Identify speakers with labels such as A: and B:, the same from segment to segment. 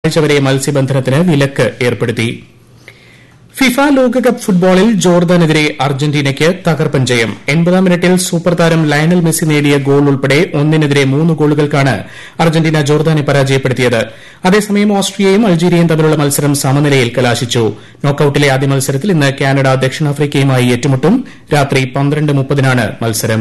A: ബുധനാഴ്ച വരെ മത്സ്യബന്ധനത്തിന് വിലക്ക് ഏർപ്പെടുത്തി ഫിഫ ലോകകപ്പ് ഫുട്ബോളിൽ ജോർദാനെതിരെ അർജന്റീനയ്ക്ക് തകർപ്പൻ ജയം എൺപതാം മിനിറ്റിൽ സൂപ്പർ താരം ലയണൽ മെസ്സി നേടിയ ഗോൾ ഉൾപ്പെടെ ഒന്നിനെതിരെ മൂന്ന് ഗോളുകൾക്കാണ് അർജന്റീന ജോർദാനെ പരാജയപ്പെടുത്തിയത് അതേസമയം ഓസ്ട്രിയയും അൾജീരിയയും തമ്മിലുള്ള മത്സരം സമനിലയിൽ കലാശിച്ചു നോക്കൌട്ടിലെ ആദ്യ മത്സരത്തിൽ ഇന്ന് കാനഡ ദക്ഷിണാഫ്രിക്കയുമായി ഏറ്റുമുട്ടും രാത്രി പന്ത്രണ്ട് മുപ്പതിനാണ് മത്സരം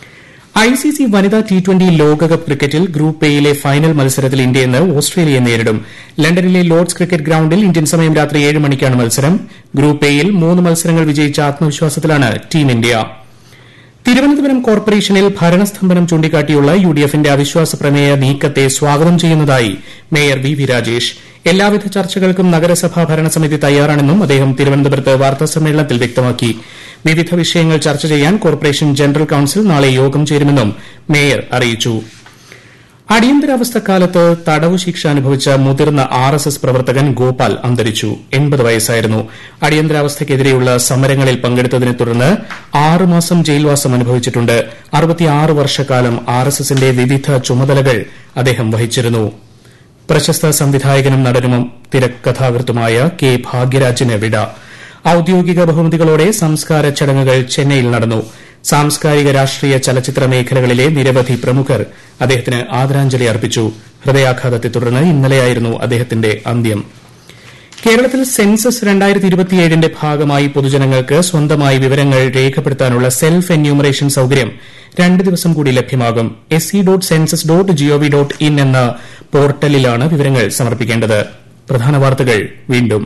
A: ഐസിസി വനിതാ ടി ട്വന്റി ലോകകപ്പ് ക്രിക്കറ്റിൽ ഗ്രൂപ്പ് എയിലെ ഫൈനൽ മത്സരത്തിൽ ഇന്ത്യ ഇന്ന് ഓസ്ട്രേലിയയെ നേരിടും ലണ്ടനിലെ ലോർഡ്സ് ക്രിക്കറ്റ് ഗ്രൌണ്ടിൽ ഇന്ത്യൻ സമയം രാത്രി ഏഴ് മണിക്കാണ് മത്സരം ഗ്രൂപ്പ് എയിൽ മൂന്ന് മത്സരങ്ങൾ വിജയിച്ച ആത്മവിശ്വാസത്തിലാണ് ടീം ഇന്ത്യ തിരുവനന്തപുരം കോർപ്പറേഷനിൽ ഭരണസ്തംഭനം ചൂണ്ടിക്കാട്ടിയുള്ള യു ഡി എഫിന്റെ അവിശ്വാസ പ്രമേയ നീക്കത്തെ സ്വാഗതം ചെയ്യുന്നതായി മേയർ വി വി രാജേഷ് എല്ലാവിധ ചർച്ചകൾക്കും നഗരസഭാ ഭരണസമിതി തയ്യാറാണെന്നും അദ്ദേഹം തിരുവനന്തപുരത്ത് വാർത്താസമ്മേളനത്തിൽ വ്യക്തമാക്കി വിവിധ വിഷയങ്ങൾ ചർച്ച ചെയ്യാൻ കോർപ്പറേഷൻ ജനറൽ കൌൺസിൽ നാളെ യോഗം ചേരുമെന്നും മേയർ അറിയിച്ചു അടിയന്തരാവസ്ഥക്കാലത്ത് തടവു ശിക്ഷ അനുഭവിച്ച മുതിർന്ന ആർ എസ് എസ് പ്രവർത്തകൻ ഗോപാൽ അന്തരിച്ചു എൺപത് വയസ്സായിരുന്നു അടിയന്തരാവസ്ഥയ്ക്കെതിരെയുള്ള സമരങ്ങളിൽ പങ്കെടുത്തതിനെ തുടർന്ന് ആറുമാസം ജയിൽവാസം അനുഭവിച്ചിട്ടുണ്ട് അറുപത്തിയാറ് വർഷക്കാലം ആർ എസ് എസിന്റെ വിവിധ ചുമതലകൾ അദ്ദേഹം വഹിച്ചിരുന്നു പ്രശസ്ത സംവിധായകനും നടനും തിരക്കഥാകൃത്തുമായ കെ ഭാഗ്യരാജിന് വിട ഔദ്യോഗിക ബഹുമതികളോടെ സംസ്കാര ചടങ്ങുകൾ ചെന്നൈയിൽ നടന്നു സാംസ്കാരിക രാഷ്ട്രീയ ചലച്ചിത്ര മേഖലകളിലെ നിരവധി പ്രമുഖർ അദ്ദേഹത്തിന് ആദരാഞ്ജലി അർപ്പിച്ചു ഹൃദയാഘാതത്തെ തുടർന്ന് ഇന്നലെയായിരുന്നു അദ്ദേഹത്തിന്റെ അന്ത്യം കേരളത്തിൽ സെൻസസ് ന്റെ ഭാഗമായി പൊതുജനങ്ങൾക്ക് സ്വന്തമായി വിവരങ്ങൾ രേഖപ്പെടുത്താനുള്ള സെൽഫ് എന്യൂമറേഷൻ സൌകര്യം രണ്ട് ദിവസം കൂടി ലഭ്യമാകും S C dot census dot G O V dot in എന്ന പോർട്ടലിലാണ് വിവരങ്ങൾ സമർപ്പിക്കേണ്ടത് പ്രധാന വാർത്തകൾ വീണ്ടും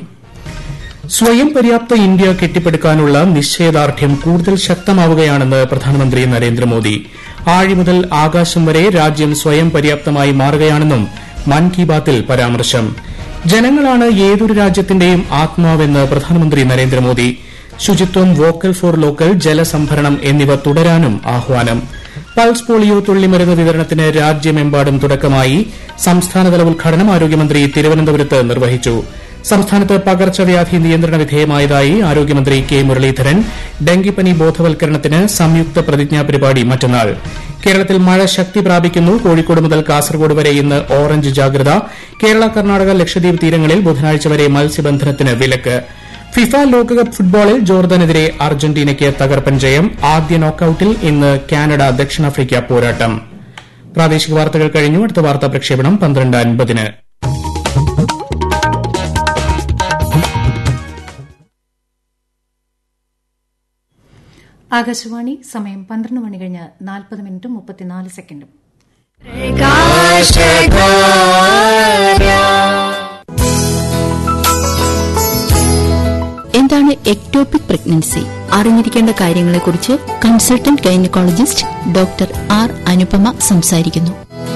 A: സ്വയം പര്യാപ്ത ഇന്ത്യ കെട്ടിപ്പടുക്കാനുള്ള നിശ്ചയദാർഢ്യം കൂടുതൽ ശക്തമാവുകയാണെന്ന് പ്രധാനമന്ത്രി നരേന്ദ്രമോദി ആഴി മുതൽ ആകാശം വരെ രാജ്യം സ്വയം പര്യാപ്തമായി മാറുകയാണെന്നും മൻ കി ബാത്തിൽ പരാമർശം ജനങ്ങളാണ് ഏതൊരു രാജ്യത്തിന്റെയും ആത്മാവെന്ന് പ്രധാനമന്ത്രി നരേന്ദ്രമോദി ശുചിത്വം വോക്കൽ ഫോർ ലോക്കൽ ജലസംഭരണം എന്നിവ തുടരാനും ആഹ്വാനം പൾസ് പോളിയോ തുള്ളിമരുന്ന് വിതരണത്തിന് രാജ്യമെമ്പാടും തുടക്കമായി സംസ്ഥാനതല ഉദ്ഘാടനം ആരോഗ്യമന്ത്രി തിരുവനന്തപുരത്ത് നിർവഹിച്ചു സംസ്ഥാനത്ത് പകർച്ചവ്യാധി നിയന്ത്രണ വിധേയമായതായി ആരോഗ്യമന്ത്രി കെ മുരളീധരൻ ഡെങ്കിപ്പനി ബോധവൽക്കരണത്തിന് സംയുക്ത പ്രതിജ്ഞാ പരിപാടി മറ്റന്നാൾ കേരളത്തിൽ മഴ ശക്തി പ്രാപിക്കുന്നു കോഴിക്കോട് മുതൽ കാസർഗോഡ് വരെ ഇന്ന് ഓറഞ്ച് ജാഗ്രത കേരള കർണാടക ലക്ഷദ്വീപ് തീരങ്ങളിൽ ബുധനാഴ്ച വരെ മത്സ്യബന്ധനത്തിന് വിലക്ക് ഫിഫ ലോകകപ്പ് ഫുട്ബോളിൽ ജോർദാനെതിരെ അർജന്റീനയ്ക്ക് തകർപ്പൻ ജയം ആദ്യ നോക്കൌട്ടിൽ ഇന്ന് കാനഡ ദക്ഷിണാഫ്രിക്ക പോരാട്ടം പ്രാദേശിക വാർത്തകൾ കഴിഞ്ഞു അടുത്ത വാർത്താ പ്രക്ഷേപണം പന്ത്രണ്ട് അൻപതിന്
B: ആകാശവാണി സമയം പന്ത്രണ്ട് മണി കഴിഞ്ഞ് നാൽപ്പത് മിനിറ്റും മുപ്പത്തിനാല് സെക്കൻഡും
C: എന്താണ് എക്ടോപിക് പ്രഗ്നൻസി അറിഞ്ഞിരിക്കേണ്ട കാര്യങ്ങളെക്കുറിച്ച് consultant gynaecologist doctor R Anupama സംസാരിക്കുന്നു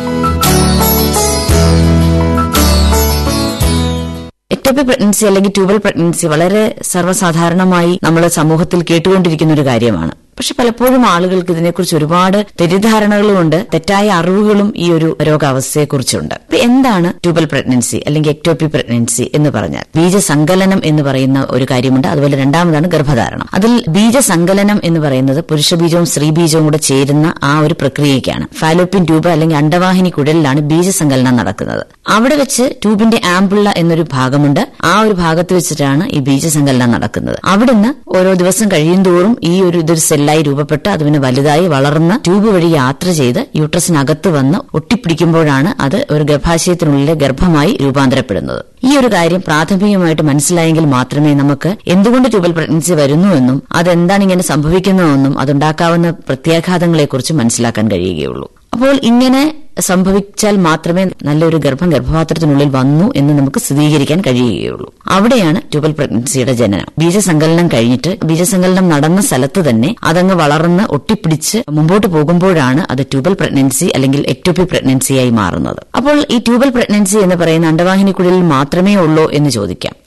D: എക്ടോപിക് പ്രഗ്നൻസി അല്ലെങ്കിൽ ട്യൂബൽ പ്രഗ്നൻസി വളരെ സർവ്വസാധാരണമായി നമ്മൾ സമൂഹത്തിൽ കേട്ടുകൊണ്ടിരിക്കുന്ന ഒരു കാര്യമാണ് പക്ഷെ പലപ്പോഴും ആളുകൾക്ക് ഇതിനെക്കുറിച്ച് ഒരുപാട് തെറ്റിദ്ധാരണകളുമുണ്ട് തെറ്റായ അറിവുകളും ഈ ഒരു രോഗാവസ്ഥയെക്കുറിച്ചുണ്ട് ഇപ്പൊ എന്താണ് ട്യൂബൽ പ്രഗ്നൻസി അല്ലെങ്കിൽ എക്ടോപി പ്രഗ്നൻസി എന്ന് പറഞ്ഞാൽ ബീജസങ്കലനം എന്ന് പറയുന്ന ഒരു കാര്യമുണ്ട് അതുപോലെ രണ്ടാമതാണ് ഗർഭധാരണം അതിൽ ബീജസങ്കലനം എന്ന് പറയുന്നത് പുരുഷ ബീജവും സ്ത്രീ ബീജവും കൂടെ ചേരുന്ന ആ ഒരു പ്രക്രിയയ്ക്കാണ് ഫാലോപ്പിൻ ട്യൂബ് അല്ലെങ്കിൽ അണ്ടവാഹിനി കുടലിലാണ് ബീജസങ്കലനം നടക്കുന്നത് അവിടെ വെച്ച് ട്യൂബിന്റെ ആംബുള്ള എന്നൊരു ഭാഗമുണ്ട് ആ ഒരു ഭാഗത്ത് വെച്ചിട്ടാണ് ഈ ബീജസങ്കലനം നടക്കുന്നത് അവിടുന്ന് ഓരോ ദിവസം കഴിയുന്തോറും ഈ ഒരു ഇതൊരു സെല്ലായി രൂപപ്പെട്ട് അത് പിന്നെ വലുതായി വളർന്ന് ട്യൂബ് വഴി യാത്ര ചെയ്ത് യൂട്രസിനകത്ത് വന്ന് ഒട്ടിപ്പിടിക്കുമ്പോഴാണ് അത് ഒരു ഗർഭാശയത്തിനുള്ളിലെ ഗർഭമായി രൂപാന്തരപ്പെടുന്നത് ഈ ഒരു കാര്യം പ്രാഥമികമായിട്ട് മനസ്സിലായെങ്കിൽ മാത്രമേ നമുക്ക് എന്തുകൊണ്ട് ട്യൂബൽ പ്രഗ്നൻസി വരുന്നുവെന്നും അതെന്താണ് ഇങ്ങനെ സംഭവിക്കുന്നതെന്നും അതുണ്ടാക്കാവുന്ന പ്രത്യാഘാതങ്ങളെക്കുറിച്ച് മനസ്സിലാക്കാൻ കഴിയുകയുള്ളൂ അപ്പോൾ ഇങ്ങനെ സംഭവിച്ചാൽ മാത്രമേ നല്ലൊരു ഗർഭം ഗർഭപാത്രത്തിനുള്ളിൽ വന്നു എന്ന് നമുക്ക് സ്ഥിരീകരിക്കാൻ കഴിയുകയുള്ളൂ അവിടെയാണ് ട്യൂബൽ പ്രഗ്നൻസിയുടെ ജനനം ബീജസങ്കലനം കഴിഞ്ഞിട്ട് ബീജസങ്കലനം നടന്ന സ്ഥലത്ത് തന്നെ അതങ്ങ് വളർന്ന് ഒട്ടിപ്പിടിച്ച് മുമ്പോട്ട് പോകുമ്പോഴാണ് അത് ട്യൂബൽ പ്രഗ്നൻസി അല്ലെങ്കിൽ എക്ടോപി പ്രഗ്നൻസിയായി മാറുന്നത് അപ്പോൾ ഈ ട്യൂബൽ പ്രഗ്നൻസി എന്ന് പറയുന്ന അണ്ടവാഹിനിക്കുള്ളിൽ മാത്രമേ ഉള്ളൂ എന്ന് ചോദിക്കാം അല്ല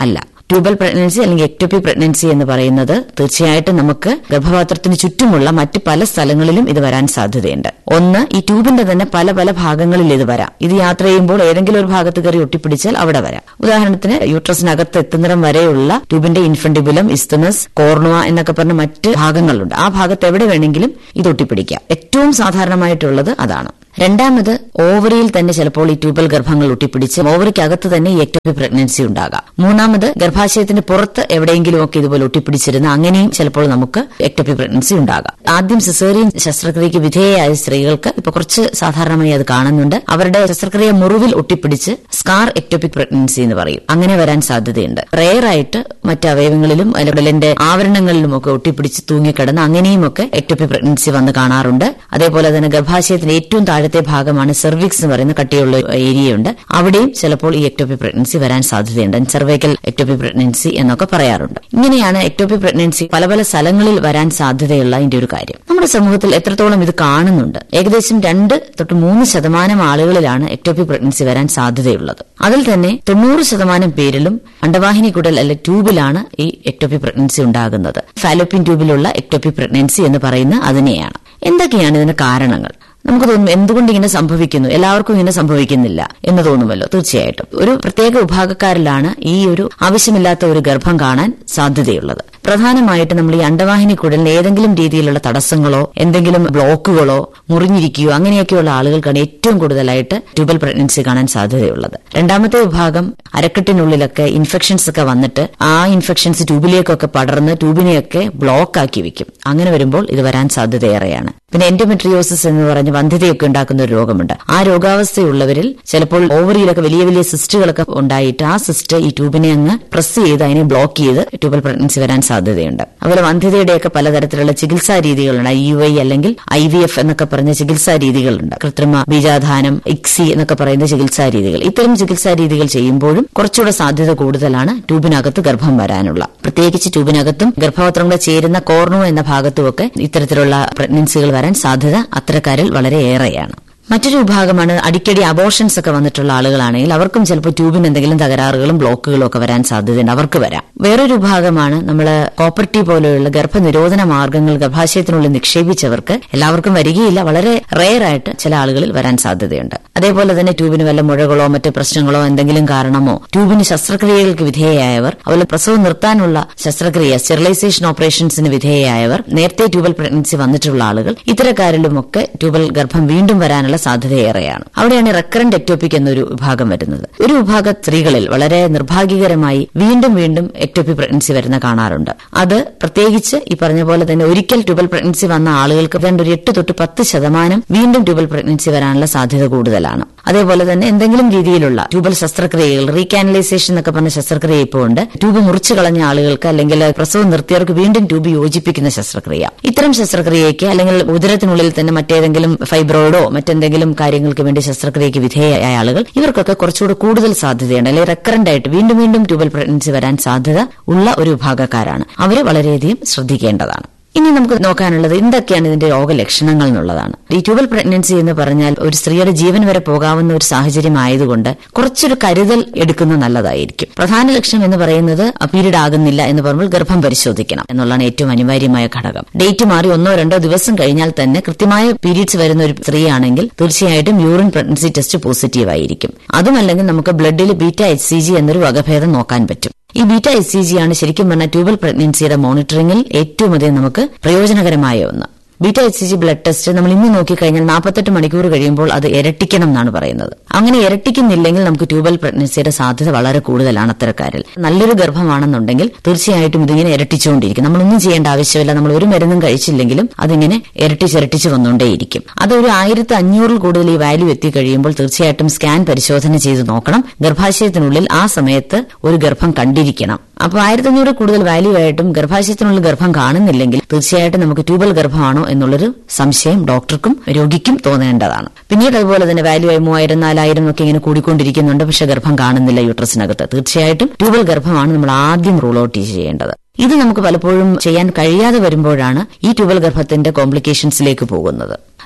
D: ട്യൂബൽ പ്രഗ്നൻസി അല്ലെങ്കിൽ എക്ടോപി പ്രഗ്നൻസി എന്ന് പറയുന്നത് തീർച്ചയായിട്ടും നമുക്ക് ഗർഭപാത്രത്തിന് ചുറ്റുമുള്ള മറ്റ് പല സ്ഥലങ്ങളിലും ഇത് വരാൻ സാധ്യതയുണ്ട് ഒന്ന് ഈ ട്യൂബിന്റെ തന്നെ പല പല ഭാഗങ്ങളിൽ ഇത് വരാം ഇത് യാത്ര ചെയ്യുമ്പോൾ ഏതെങ്കിലും ഒരു ഭാഗത്ത് കയറി ഒട്ടിപ്പിടിച്ചാൽ അവിടെ വരാം ഉദാഹരണത്തിന് യൂട്രസിനകത്ത് എത്തുന്നിടം വരെയുള്ള ട്യൂബിന്റെ ഇൻഫന്റിബുലം ഇസ്തമസ് കോർണുവ എന്നൊക്കെ പറഞ്ഞ മറ്റ് ഭാഗങ്ങളുണ്ട് ആ ഭാഗത്ത് എവിടെ വേണമെങ്കിലും ഇത് ഒട്ടിപ്പിടിക്കാം ഏറ്റവും സാധാരണമായിട്ടുള്ളത് അതാണ് രണ്ടാമത് ഓവറിയിൽ തന്നെ ചിലപ്പോൾ ഈ ട്യൂബൽ ഗർഭങ്ങൾ ഒട്ടിപ്പിടിച്ച് ഓവറിക്കകത്ത് തന്നെ ഈ എക്ടോപി പ്രഗ്നൻസി ഉണ്ടാകാം മൂന്നാമത് ഗർഭാശയത്തിന് പുറത്ത് എവിടെയെങ്കിലും ഒക്കെ ഇതുപോലെ ഒട്ടിപ്പിടിച്ചിരുന്ന അങ്ങനെയും ചിലപ്പോൾ നമുക്ക് എക്ടോപി പ്രഗ്നൻസി ഉണ്ടാകാം ആദ്യം സിസേറിയൻ ശസ്ത്രക്രിയക്ക് വിധേയയായ സ്ത്രീകൾക്ക് ഇപ്പൊ കുറച്ച് സാധാരണമായി അത് കാണുന്നുണ്ട് അവരുടെ ശസ്ത്രക്രിയ മുറിവിൽ ഒട്ടിപ്പിടിച്ച് സ്കാർ എക്ടോപിക് പ്രഗ്നൻസി എന്ന് പറയും അങ്ങനെ വരാൻ സാധ്യതയുണ്ട് റെയർ ആയിട്ട് മറ്റ് അവയവങ്ങളിലും ഉടലിന്റെ ആവരണങ്ങളിലും ഒക്കെ ഒട്ടിപ്പിടിച്ച് തൂങ്ങിക്കിടന്ന് അങ്ങനെയും ഒക്കെ എക്ടോപി പ്രഗ്നൻസി വന്ന് കാണാറുണ്ട് അതേപോലെ തന്നെ ഗർഭാശയത്തിന്റെ ഏറ്റവും താഴത്തെ ഭാഗമാണ് സെർവിക്സ് എന്ന് പറയുന്ന കട്ടിയുള്ള ഏരിയയുണ്ട് അവിടെയും ചിലപ്പോൾ ഈ എക്ടോപി പ്രഗ്നൻസി വരാൻ സാധ്യതയുണ്ട് സെർവൈക്കൽ എക്ടോപി പ്രഗ്നൻസി എന്നൊക്കെ പറയാറുണ്ട് ഇങ്ങനെയാണ് എക്ടോപി പ്രഗ്നൻസി പല പല സ്ഥലങ്ങളിൽ വരാൻ സാധ്യതയുള്ള ഇതിന്റെ ഒരു കാര്യം നമ്മുടെ സമൂഹത്തിൽ എത്രത്തോളം ഇത് കാണുന്നുണ്ട് ഏകദേശം രണ്ട് തൊട്ട് മൂന്ന് ശതമാനം ആളുകളിലാണ് എക്ടോപി പ്രഗ്നൻസി വരാൻ സാധ്യതയുള്ളത് അതിൽ തന്നെ തൊണ്ണൂറ് ശതമാനം പേരിലും അണ്ടവാഹിനി കുടൽ അല്ലെ ട്യൂബിലാണ് ഈ എക്ടോപി പ്രഗ്നൻസി ഉണ്ടാകുന്നത് ഫാലോപ്പിൻ ട്യൂബിലുള്ള എക്ടോപി പ്രഗ്നൻസി എന്ന് പറയുന്ന അതിനെയാണ് എന്തൊക്കെയാണ് ഇതിന് കാരണങ്ങൾ നമുക്ക് തോന്നും എന്തുകൊണ്ട് ഇങ്ങനെ സംഭവിക്കുന്നു എല്ലാവർക്കും ഇങ്ങനെ സംഭവിക്കുന്നില്ല എന്ന് തോന്നുമല്ലോ തീർച്ചയായിട്ടും ഒരു പ്രത്യേക വിഭാഗക്കാരിലാണ് ഈ ഒരു ആവശ്യമില്ലാത്ത ഒരു ഗർഭം കാണാൻ സാധ്യതയുള്ളത് പ്രധാനമായിട്ട് നമ്മൾ ഈ അണ്ടവാഹിനി കുടലിന് ഏതെങ്കിലും രീതിയിലുള്ള തടസ്സങ്ങളോ എന്തെങ്കിലും ബ്ലോക്കുകളോ മുറിഞ്ഞിരിക്കുകയോ അങ്ങനെയൊക്കെയുള്ള ആളുകൾക്കാണ് ഏറ്റവും കൂടുതലായിട്ട് ട്യൂബൽ പ്രഗ്നൻസി കാണാൻ സാധ്യതയുള്ളത് രണ്ടാമത്തെ വിഭാഗം അരക്കെട്ടിനുള്ളിലൊക്കെ ഇൻഫെക്ഷൻസ് ഒക്കെ വന്നിട്ട് ആ ഇൻഫെക്ഷൻസ് ട്യൂബിലേക്കൊക്കെ പടർന്ന് ട്യൂബിനെയൊക്കെ ബ്ലോക്ക് ആക്കി വെക്കും അങ്ങനെ വരുമ്പോൾ ഇത് വരാൻ സാധ്യതയേറെയാണ് പിന്നെ എൻഡോമെട്രിയോസിസ് എന്ന് പറഞ്ഞ് വന്ധ്യതയൊക്കെ ഉണ്ടാക്കുന്ന ഒരു രോഗമുണ്ട് ആ രോഗാവസ്ഥയുള്ളവരിൽ ചിലപ്പോൾ ഓവറിയിലൊക്കെ വലിയ വലിയ സിസ്റ്റുകളൊക്കെ ഉണ്ടായിട്ട് ആ സിസ്റ്റ് ഈ ട്യൂബിനെ അങ്ങ് പ്രസ് ചെയ്ത് അതിനെ ബ്ലോക്ക് ചെയ്ത് ട്യൂബൽ പ്രഗ്നൻസി വരാൻ സാധ്യതയുണ്ട് അതുപോലെ വന്ധ്യതയുടെയൊക്കെ പലതരത്തിലുള്ള ചികിത്സാ രീതികളുണ്ട് ഐ യു ഐ അല്ലെങ്കിൽ ഐ വി എഫ് എന്നൊക്കെ പറഞ്ഞ ചികിത്സാ രീതികളുണ്ട് കൃത്രിമ ബീജാധാനം ഇക്സി എന്നൊക്കെ പറയുന്ന ചികിത്സാ രീതികൾ ഇത്തരം ചികിത്സാ രീതികൾ ചെയ്യുമ്പോഴും കുറച്ചുകൂടെ സാധ്യത കൂടുതലാണ് ട്യൂബിനകത്ത് ഗർഭം വരാനുള്ള പ്രത്യേകിച്ച് ട്യൂബിനകത്തും ഗർഭപാത്രം കൂടെ ചേരുന്ന കോർണോ എന്ന ഭാഗത്തുമൊക്കെ ഇത്തരത്തിലുള്ള പ്രഗ്നൻസികൾ വരാൻ സാധ്യത അത്തരക്കാരിൽ വളരെ ഏറെയാണ് മറ്റൊരു വിഭാഗമാണ് അടിക്കടി അബോർഷൻസ് ഒക്കെ വന്നിട്ടുള്ള ആളുകളാണെങ്കിൽ അവർക്കും ചിലപ്പോൾ ട്യൂബിന് എന്തെങ്കിലും തകരാറുകളും ബ്ലോക്കുകളും ഒക്കെ വരാൻ സാധ്യതയുണ്ട് അവർക്ക് വരാം വേറൊരു വിഭാഗമാണ് നമ്മൾ കോപ്പർട്ടി പോലെയുള്ള ഗർഭനിരോധന മാർഗങ്ങൾ ഗർഭാശയത്തിനുള്ളിൽ നിക്ഷേപിച്ചവർക്ക് എല്ലാവർക്കും വരികയില്ല വളരെ റെയർ ആയിട്ട് ചില ആളുകളിൽ വരാൻ സാധ്യതയുണ്ട് അതേപോലെ തന്നെ ട്യൂബിന് വല്ല മുഴകളോ മറ്റ് പ്രശ്നങ്ങളോ എന്തെങ്കിലും കാരണമോ ട്യൂബിന് ശസ്ത്രക്രിയകൾക്ക് വിധേയയായവർ അതുപോലെ പ്രസവം നിർത്താനുള്ള ശസ്ത്രക്രിയ സ്റ്റെറിലൈസേഷൻ ഓപ്പറേഷൻസിന് വിധേയയായവർ നേരത്തെ ട്യൂബൽ പ്രഗ്നൻസി വന്നിട്ടുള്ള ആളുകൾ ഇത്തരക്കാരിലുമൊക്കെ ട്യൂബൽ ഗർഭം വീണ്ടും വരാനുള്ള സാധ്യതയേറെയാണ് അവിടെയാണ് റെക്കറന്റ് എക്ടോപിക് എന്നൊരു വിഭാഗം വരുന്നത് ഒരു വിഭാഗം സ്ത്രീകളിൽ വളരെ നിർഭാഗ്യകരമായി വീണ്ടും വീണ്ടും എക്ടോപി പ്രഗ്നൻസി വരുന്ന കാണാറുണ്ട് അത് പ്രത്യേകിച്ച് ഈ പറഞ്ഞ പോലെ തന്നെ ഒരിക്കൽ ട്യൂബൽ പ്രഗ്നൻസി വന്ന ആളുകൾക്ക് രണ്ട് ഒരു എട്ട് തൊട്ട് പത്ത് ശതമാനം വീണ്ടും ട്യൂബൽ പ്രഗ്നൻസി വരാനുള്ള സാധ്യത കൂടുതലാണ് അതേപോലെ തന്നെ എന്തെങ്കിലും രീതിയിലുള്ള ട്യൂബൽ ശസ്ത്രക്രിയകൾ റീകാനലൈസേഷൻ എന്നൊക്കെ പറഞ്ഞ ശസ്ത്രക്രിയ ഇപ്പോൾ ഉണ്ട് ട്യൂബ് മുറിച്ചു കളഞ്ഞ ആളുകൾക്ക് അല്ലെങ്കിൽ പ്രസവം നിർത്തിയവർക്ക് വീണ്ടും ട്യൂബ് യോജിപ്പിക്കുന്ന ശസ്ത്രക്രിയ ഇത്തരം ശസ്ത്രക്രിയയ്ക്ക് അല്ലെങ്കിൽ ഉദരത്തിനുള്ളിൽ തന്നെ മറ്റേതെങ്കിലും ഫൈബ്രോയിഡോ മറ്റെന്തെങ്കിലും കാര്യങ്ങൾക്ക് വേണ്ടി ശസ്ത്രക്രിയയ്ക്ക് വിധേയമായ ആളുകൾ ഇവർക്കൊക്കെ കുറച്ചുകൂടി കൂടുതൽ സാധ്യതയുണ്ട് അല്ലെങ്കിൽ റെക്കറന്റ് ആയിട്ട് വീണ്ടും വീണ്ടും ട്യൂബൽ പ്രഗ്നൻസി വരാൻ സാധ്യത ഉള്ള ഒരു വിഭാഗക്കാരാണ് അവർ വളരെയധികം ശ്രദ്ധിക്കേണ്ടതാണ് ഇനി നമുക്ക് നോക്കാനുള്ളത് എന്തൊക്കെയാണ് ഇതിന്റെ രോഗലക്ഷണങ്ങൾ എന്നുള്ളതാണ് ഈ ട്യൂബൽ പ്രഗ്നൻസി എന്ന് പറഞ്ഞാൽ ഒരു സ്ത്രീയുടെ ജീവൻ വരെ പോകാവുന്ന ഒരു സാഹചര്യം ആയതുകൊണ്ട് കുറച്ചൊരു കരുതൽ എടുക്കുന്നത് നല്ലതായിരിക്കും പ്രധാന ലക്ഷണം എന്ന് പറയുന്നത് പീരീഡ് ആകുന്നില്ല എന്ന് പറയുമ്പോൾ ഗർഭം പരിശോധിക്കണം എന്നുള്ളതാണ് ഏറ്റവും അനിവാര്യമായ ഘടകം ഡേറ്റ് മാറി ഒന്നോ രണ്ടോ ദിവസം കഴിഞ്ഞാൽ തന്നെ കൃത്യമായ പീരീഡ്സ് വരുന്ന ഒരു സ്ത്രീയാണെങ്കിൽ തീർച്ചയായിട്ടും യൂറിൻ പ്രഗ്നൻസി ടെസ്റ്റ് പോസിറ്റീവ് ആയിരിക്കും അതുമല്ലെങ്കിൽ നമുക്ക് ബ്ലഡിൽ ബീറ്റ എച്ച് സി ജി എന്നൊരു വകഭേദം നോക്കാൻ പറ്റും ഈ ബീറ്റ എച്ച് സി ജി ആണ് ശരിക്കും പറഞ്ഞാൽ ട്യൂബൽ പ്രഗ്നൻസിയുടെ മോണിറ്ററിംഗിൽ ഏറ്റവും അധികം നമുക്ക് പ്രയോജനകരമായ ഒന്ന് beta H G blood test നമ്മൾ ഇന്ന് നോക്കിക്കഴിഞ്ഞാൽ നാൽപ്പത്തെട്ട് മണിക്കൂർ കഴിയുമ്പോൾ അത് ഇരട്ടിക്കണം എന്നാണ് പറയുന്നത് അങ്ങനെ ഇരട്ടിക്കുന്നില്ലെങ്കിൽ നമുക്ക് ട്യൂബൽ പ്രഗ്നൻസിയുടെ സാധ്യത വളരെ കൂടുതലാണ് അത്തരക്കാരിൽ നല്ലൊരു ഗർഭമാണെന്നുണ്ടെങ്കിൽ തീർച്ചയായിട്ടും ഇതിങ്ങനെ ഇരട്ടിച്ചുകൊണ്ടിരിക്കും നമ്മളൊന്നും ചെയ്യേണ്ട ആവശ്യമില്ല നമ്മൾ ഒരു മരുന്നും കഴിച്ചില്ലെങ്കിലും അതിങ്ങനെ ഇരട്ടിച്ചിരട്ടിച്ച് വന്നുകൊണ്ടേയിരിക്കും അത് ഒരു ആയിരത്തി അഞ്ഞൂറിൽ കൂടുതൽ ഈ വാല്യൂ എത്തിക്കഴിയുമ്പോൾ തീർച്ചയായിട്ടും സ്കാൻ പരിശോധന ചെയ്ത് നോക്കണം ഗർഭാശയത്തിനുള്ളിൽ ആ സമയത്ത് ഒരു ഗർഭം കണ്ടിരിക്കണം അപ്പോൾ ആയിരത്തി അഞ്ഞൂറ് കൂടുതൽ വാല്യൂ ആയിട്ടും ഗർഭാശയത്തിനുള്ളിൽ ഗർഭം കാണുന്നില്ലെങ്കിൽ തീർച്ചയായിട്ടും നമുക്ക് ട്യൂബൽ ഗർഭമാണോ എന്നുള്ളൊരു സംശയം ഡോക്ടർക്കും രോഗിക്കും തോന്നേണ്ടതാണ് പിന്നീട് അതുപോലെ തന്നെ വാല്യൂ ആയി മൂവായിരം നാലായിരം ഒക്കെ ഇങ്ങനെ കൂടിക്കൊണ്ടിരിക്കുന്നുണ്ട് പക്ഷെ ഗർഭം കാണുന്നില്ല യൂട്രസിനകത്ത് തീർച്ചയായിട്ടും ട്യൂബൽ ഗർഭമാണ് നമ്മൾ ആദ്യം റൂൾ ഔട്ട് ചെയ്യേണ്ടത് ഇത് നമുക്ക് പലപ്പോഴും ചെയ്യാൻ കഴിയാതെ വരുമ്പോഴാണ് ഈ ട്യൂബൽ ഗർഭത്തിന്റെ കോംപ്ലിക്കേഷൻസിലേക്ക് പോകുന്നത്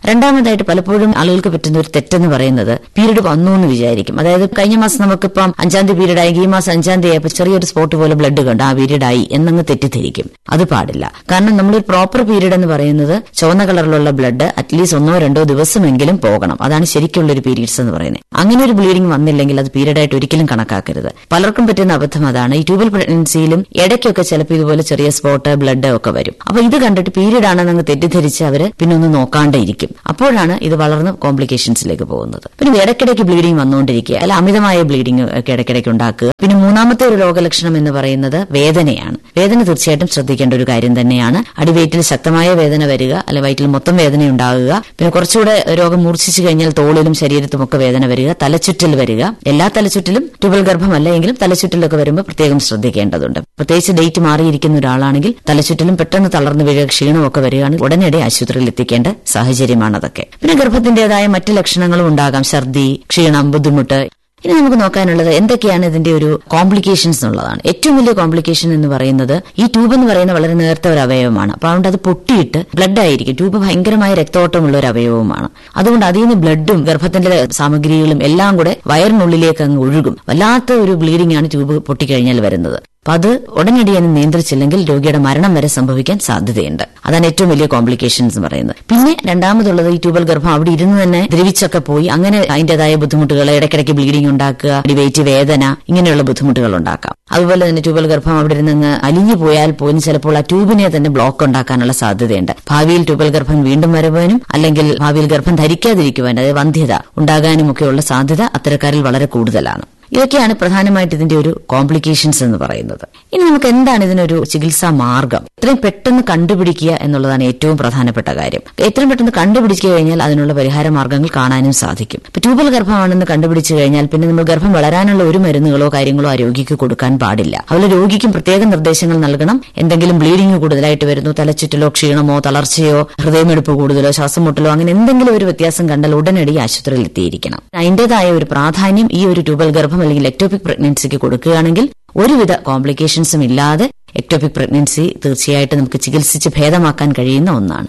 D: രണ്ടാമതായിട്ട് പലപ്പോഴും ആളുകൾക്ക് പറ്റുന്ന ഒരു തെറ്റെന്ന് പറയുന്നത് പീരീഡ് വന്നു എന്ന് വിചാരിക്കും അതായത് കഴിഞ്ഞ മാസം നമുക്കിപ്പം അഞ്ചാം തീയതി പീരീഡ് ആയി ഈ മാസം അഞ്ചാം തീയതി ആയപ്പോൾ ചെറിയൊരു സ്പോട്ട് പോലെ ബ്ലഡ് കണ്ട് ആ പീരീഡ് ആയി എന്നങ്ങ് തെറ്റിദ്ധരിക്കും അത് പാടില്ല കാരണം നമ്മളൊരു പ്രോപ്പർ പീരീഡ് എന്ന് പറയുന്നത് ചുവന്ന കളറിലുള്ള ബ്ലഡ് അറ്റ്ലീസ്റ്റ് ഒന്നോ രണ്ടോ ദിവസമെങ്കിലും പോകണം അതാണ് ശരിക്കുള്ള ഒരു പീരീഡ്സ് എന്ന് പറയുന്നത് അങ്ങനെ ഒരു ബ്ലീഡിംഗ് വന്നില്ലെങ്കിൽ അത് പീരീഡ് ആയിട്ട് ഒരിക്കലും കണക്കാക്കരുത് പലർക്കും പറ്റുന്ന അബദ്ധം അതാണ് ഈ ട്യൂബൽ പ്രഗ്നൻസിയിലും ഇടയ്ക്കൊക്കെ ചിലപ്പോൾ ഇതുപോലെ ചെറിയ സ്പോട്ട് ബ്ലഡ് ഒക്കെ വരും അപ്പൊ ഇത് കണ്ടിട്ട് പീരീഡ് ആണെന്ന് അങ്ങ് തെറ്റിദ്ധരിച്ച് അവര് പിന്നെ ഒന്ന് നോക്കാണ്ടേ ഇരിക്കും അപ്പോഴാണ് ഇത് വളർന്ന് കോംപ്ലിക്കേഷൻസിലേക്ക് പോകുന്നത് പിന്നെ ഇടയ്ക്കിടയ്ക്ക് ബ്ലീഡിംഗ് വന്നുകൊണ്ടിരിക്കുക അല്ല അമിതമായ ബ്ലീഡിംഗ് ഒക്കെ ഇടയ്ക്കിടയ്ക്ക് ഉണ്ടാക്കുക പിന്നെ മൂന്നാമത്തെ ഒരു രോഗലക്ഷണം എന്ന് പറയുന്നത് വേദനയാണ് വേദന തീർച്ചയായിട്ടും ശ്രദ്ധിക്കേണ്ട ഒരു കാര്യം തന്നെയാണ് അടിവയറ്റിൽ ശക്തമായ വേദന വരിക അല്ല വയറ്റിൽ മൊത്തം വേദന ഉണ്ടാകുക പിന്നെ കുറച്ചുകൂടെ രോഗം മൂർച്ഛിച്ചു കഴിഞ്ഞാൽ തോളിലും ശരീരത്തുമൊക്കെ വേദന വരിക തലച്ചുറ്റൽ വരിക എല്ലാ തലച്ചുറ്റിലും ട്യൂബൽ ഗർഭമല്ല എങ്കിലും തലച്ചുറ്റലൊക്കെ വരുമ്പോൾ പ്രത്യേകം ശ്രദ്ധിക്കേണ്ടതുണ്ട് പ്രത്യേകിച്ച് ഡേറ്റ് മാറിയിരിക്കുന്ന ഒരാളാണെങ്കിൽ തലച്ചുറ്റലും പെട്ടെന്ന് തളർന്നു വീഴുക ക്ഷീണമൊക്കെ വരികയാണെങ്കിൽ ഉടനടി ആശുപത്രിയിൽ എത്തിക്കേണ്ട സാഹചര്യമാണ് അതൊക്കെ പിന്നെ ഗർഭത്തിന്റേതായ മറ്റ് ലക്ഷണങ്ങളും ഉണ്ടാകാം ഛർദി ക്ഷീണം ബുദ്ധിമുട്ട് ഇനി നമുക്ക് നോക്കാനുള്ളത് എന്തൊക്കെയാണ് ഇതിന്റെ ഒരു കോംപ്ലിക്കേഷൻസ് എന്നുള്ളതാണ് ഏറ്റവും വലിയ കോംപ്ലിക്കേഷൻ എന്ന് പറയുന്നത് ഈ ട്യൂബ് എന്ന് പറയുന്ന വളരെ നേർത്ത ഒരു അവയവമാണ് അപ്പൊ അതുകൊണ്ട് അത് പൊട്ടിയിട്ട് ബ്ലഡ് ആയിരിക്കും ട്യൂബ് ഭയങ്കരമായ രക്തോട്ടമുള്ള ഒരു അവയവമാണ് അതുകൊണ്ട് അതിൽ നിന്ന് ബ്ലഡും ഗർഭത്തിന്റെ സാമഗ്രികളും എല്ലാം കൂടെ വയറിനുള്ളിലേക്ക് അങ്ങ് ഒഴുകും വല്ലാത്ത ഒരു ബ്ലീഡിംഗ് ആണ് ട്യൂബ് പൊട്ടിക്കഴിഞ്ഞാൽ വരുന്നത് അപ്പൊ അത് ഉടനടി അതിനെ നിയന്ത്രിച്ചില്ലെങ്കിൽ രോഗിയുടെ മരണം വരെ സംഭവിക്കാൻ സാധ്യതയുണ്ട് അതാണ് ഏറ്റവും വലിയ കോംപ്ലിക്കേഷൻസ് എന്ന് പറയുന്നത് പിന്നെ രണ്ടാമതുള്ളത് ഈ ട്യൂബൽ ഗർഭം അവിടെ ഇരുന്ന് തന്നെ ദ്രവിച്ചൊക്കെ പോയി അങ്ങനെ അതിന്റേതായ ബുദ്ധിമുട്ടുകൾ ഇടയ്ക്കിടയ്ക്ക് ബ്ലീഡിംഗ് ഉണ്ടാക്കുക വെയിറ്റ് വേദന ഇങ്ങനെയുള്ള ബുദ്ധിമുട്ടുകൾ ഉണ്ടാക്കാം അതുപോലെ തന്നെ ട്യൂബൽ ഗർഭം അവിടെ ഇരുന്ന് അലിഞ്ഞു പോയാൽ പോലും ചിലപ്പോൾ ആ ട്യൂബിനെ തന്നെ ബ്ലോക്ക് ഉണ്ടാക്കാനുള്ള സാധ്യതയുണ്ട് ഭാവിയിൽ ട്യൂബൽ ഗർഭം വീണ്ടും വരുവാനും അല്ലെങ്കിൽ ഭാവിയിൽ ഗർഭം ധരിക്കാതിരിക്കുവാൻ അതായത് വന്ധ്യത ഉണ്ടാകാനും ഒക്കെയുള്ള സാധ്യത അത്തരക്കാരിൽ വളരെ കൂടുതലാണ് ഇതൊക്കെയാണ് പ്രധാനമായിട്ട് ഇതിന്റെ ഒരു കോംപ്ലിക്കേഷൻസ് എന്ന് പറയുന്നത് ഇനി നമുക്ക് എന്താണ് ഇതിനൊരു ചികിത്സാ മാർഗം എത്രയും പെട്ടെന്ന് കണ്ടുപിടിക്കുക എന്നുള്ളതാണ് ഏറ്റവും പ്രധാനപ്പെട്ട കാര്യം എത്രയും പെട്ടെന്ന് കണ്ടുപിടിച്ചു കഴിഞ്ഞാൽ അതിനുള്ള പരിഹാര മാർഗ്ഗങ്ങൾ കാണാനും സാധിക്കും ഇപ്പൊ ട്യൂബൽ ഗർഭമാണെന്ന് കണ്ടുപിടിച്ചു കഴിഞ്ഞാൽ പിന്നെ നമ്മൾ ഗർഭം വളരാനുള്ള ഒരു മരുന്നുകളോ കാര്യങ്ങളോ ആ രോഗിക്ക് കൊടുക്കാൻ പാടില്ല അതുപോലെ രോഗിക്കും പ്രത്യേക നിർദ്ദേശങ്ങൾ നൽകണം എന്തെങ്കിലും ബ്ലീഡിംഗ് കൂടുതലായിട്ട് വരുന്നു തലച്ചുറ്റലോ ക്ഷീണമോ തളർച്ചയോ ഹൃദയമെടുപ്പ് കൂടുതലോ ശ്വാസം മുട്ടലോ അങ്ങനെ എന്തെങ്കിലും ഒരു വ്യത്യാസം കണ്ടാൽ ഉടനടി ആശുപത്രിയിൽ എത്തിയിരിക്കണം അതിന്റേതായ ഒരു പ്രാധാന്യം ഈ ഒരു ട്യൂബൽ ഗർഭം അല്ലെങ്കിൽ എക്ടോപിക് പ്രഗ്നൻസിക്ക് കൊടുക്കുകയാണെങ്കിൽ ഒരുവിധ കോംപ്ലിക്കേഷൻസും ഇല്ലാതെ എക്ടോപിക് പ്രഗ്നൻസി തീർച്ചയായിട്ടും നമുക്ക് ചികിത്സിച്ച് ഭേദമാക്കാൻ കഴിയുന്ന ഒന്നാണ്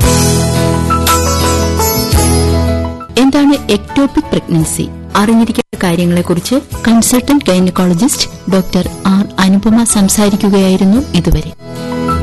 C: എന്താണ് എക്ടോപിക് പ്രഗ്നൻസി അറിഞ്ഞിരിക്കേണ്ട കാര്യങ്ങളെക്കുറിച്ച് consultant gynaecologist doctor R Anupama സംസാരിക്കുകയായിരുന്നു ഇതുവരെ